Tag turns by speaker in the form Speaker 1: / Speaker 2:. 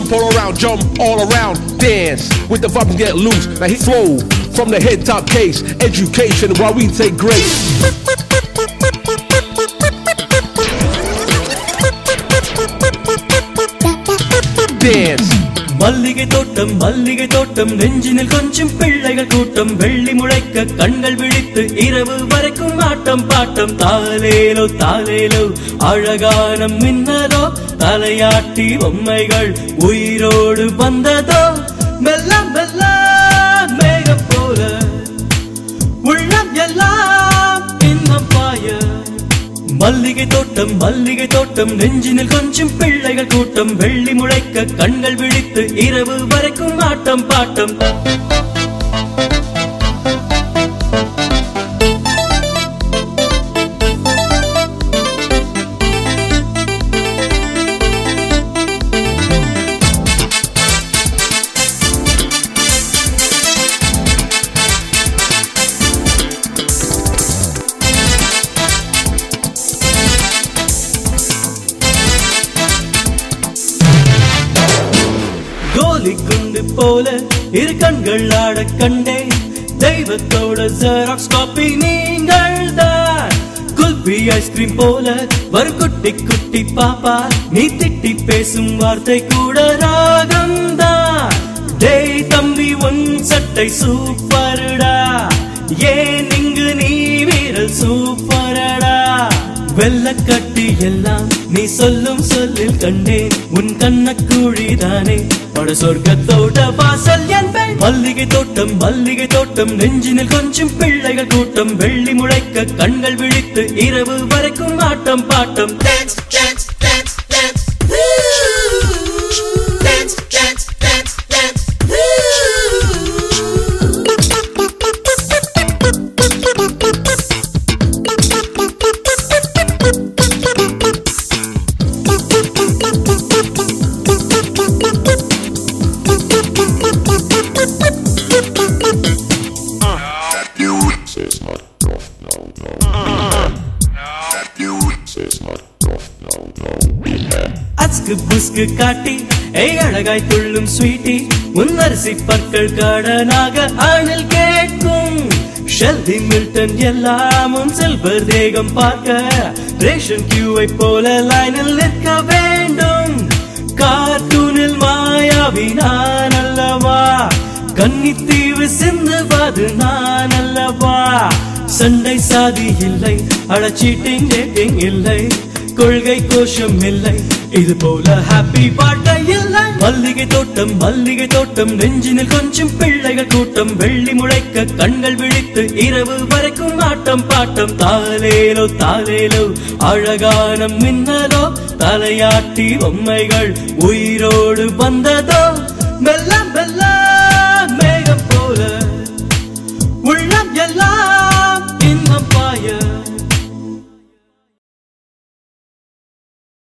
Speaker 1: pull around, jump all around, dance with the vibe and get loose. Now he flow from the head top case, education while we take grace. Dance.
Speaker 2: மல்லிகை தோட்டம் மல்லிகை தோட்டம் நெஞ்சினில் கொஞ்சம் பிள்ளைகள் கூட்டம் வெள்ளி முளைக்க கண்கள் விழித்து இரவு வரைக்கும் ஆட்டம் பாட்டம் தாலேலோ தாலேலோ அழகான மின்னலோ தலையாட்டி பொம்மைகள் உயிரோடு வந்ததோ மெல்ல மெல்ல மேகம் போல உள்ளம் எல்லாம் இன்னம் பாய மல்லிகை தோட்டம் மல்லிகை தோட்டம் நெஞ்சினில் கொஞ்சம் பிள்ளைகள் கூட்டம் வெள்ளி முளைக்க கண்கள் விழித்து இரவு வரைக்கும் ஆட்டம் பாட்டம் கோலி குண்டு போல இரு கண்கள் ஆட கண்டேன் தெய்வத்தோட ஜெராக்ஸ் காப்பி நீங்கள் தான் குல்பி ஐஸ்கிரீம் போல வரும் குட்டி குட்டி பாப்பா நீ திட்டி பேசும் வார்த்தை கூட ராகம் தான் டேய் தம்பி உன் சட்டை சூப்பருடா ஏன் இங்கு நீ வீரல் சூப்பரடா வெள்ள கட்டி எல்லாம் நீ சொல்லும் சொல்லில் கண்டேன் உன் கண்ணக்குழி தானே பட சொர்க்கத்தோட வாசல் என்பேன் மல்லிகை தோட்டம் மல்லிகை தோட்டம் நெஞ்சினில் கொஞ்சம் பிள்ளைகள் கூட்டம் வெள்ளி முளைக்க கண்கள் விழித்து இரவு வரைக்கும் ஆட்டம் பாட்டம்
Speaker 3: dance, dance, dance, dance. Dance, dance, dance, dance.
Speaker 4: That dude says not no no no. That dude says not no no no. We have
Speaker 2: அஸ்கு புஸ்கு காட்டி ஏய் அழகாய் துள்ளும் ஸ்வீட்டி முன்னரிசி பற்கள் கடனாக அணில் கேட்கும் ஷெல்வி மில்டன் எல்லாமும் செல்வர் தேகம் பார்க்க ரேஷன் கியூவை போல லைனில் நிற்க வேண்டும் கார்ட்டூனில் மாயாவி நான் அல்லவா கன்னித்தீவு சிந்துவது நான் அல்லவா சண்டை சாதி இல்லை அழச்சீட்டிங் டேட்டிங் இல்லை கொள்கை கோஷம் இல்லை இது போல ஹாப்பி பாட்டை இல்லை மல்லிகை தோட்டம் மல்லிகை தோட்டம் நெஞ்சினில் கொஞ்சம் பிள்ளைகள் கூட்டம் வெள்ளி முளைக்க கண்கள் விழித்து இரவு வரைக்கும் ஆட்டம் பாட்டம் தாலேலோ தாலேலோ அழகான மின்னலோ தலையாட்டி பொம்மைகள் உயிரோடு வந்ததோ மெல்ல